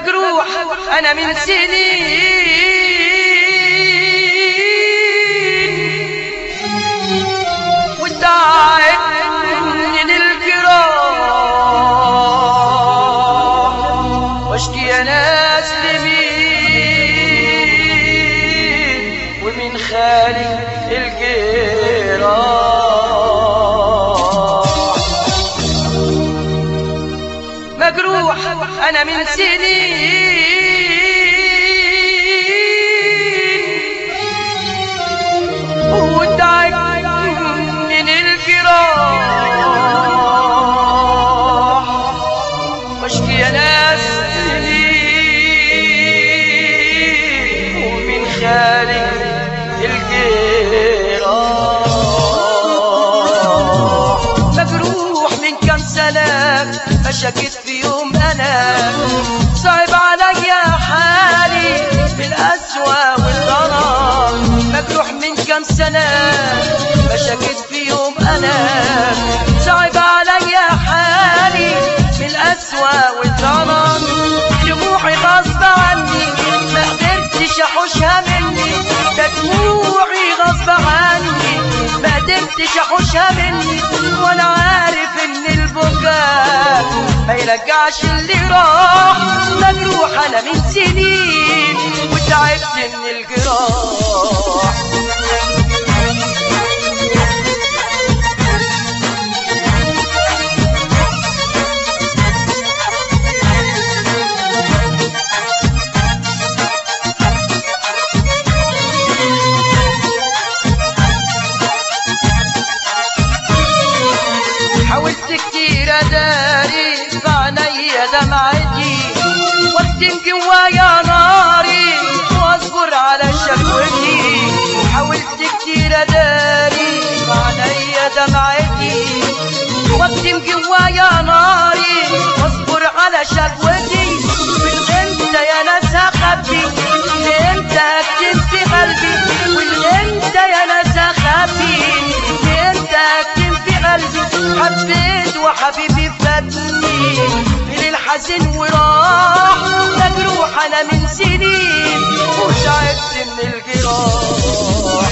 مجروح انا من سنين وتعب من الجراح واشكي يا ناس لمين ومن خالي الجراح مجروح انا من سنين وتعب من الجراح واشكي يا ناس لمين ومن خالي الجراح مجروح من كام سنة ما شكيت في يوم أنا صعب عليا حالي بالأسوأ والضرر مجروح من كام سنة ما شكيت في يوم أنا صعب عليا حالي بالأسوأ والضرر دموعي غصب عني ما قدرتش أحوشها مني ده دموعي غصب عني ما قدرتش أحوشها مني وأنا عارف إن البكاء ما يرجعش اللي راح مجروح أنا من سنين وتعبت من الجراح حاولت كتير اداري في عينيا دمعتي واكتم جوايا ناري واصبر على شكوتي حاولت كتير اداري في عينيا دمعتي واكتم جوايا ناري واصبر على شكوتي والامتى يا ناس اخبي امتى اكتم في قلبي والامتى يا ناس اخبي امتى اكتم في قلبي حبيت وحبيبي فاتني من الحزن وراح مجروح انا من سنين وتعبت من الجراح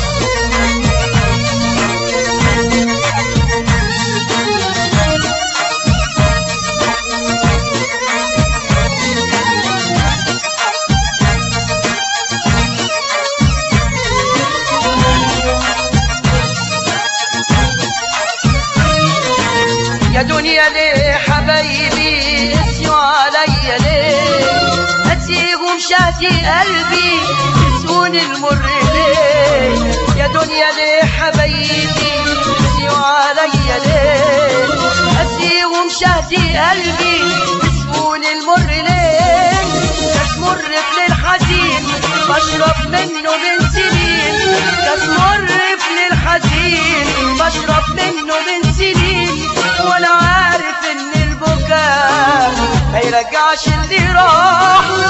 يا دنيا ليه حبايبي قسيوا عليا ليه اسيهم شهدي قلبي يسون المر ليه يا دنيا ليه حبايبي قسيوا عليا ليه اسيهم شهدي قلبي يسون المر ليه تمر في الحزين بشرب منه من سنين تمر في الحزين بشرب منه من سنين وانا عارف ان البكاء ما يرجعش اللي راح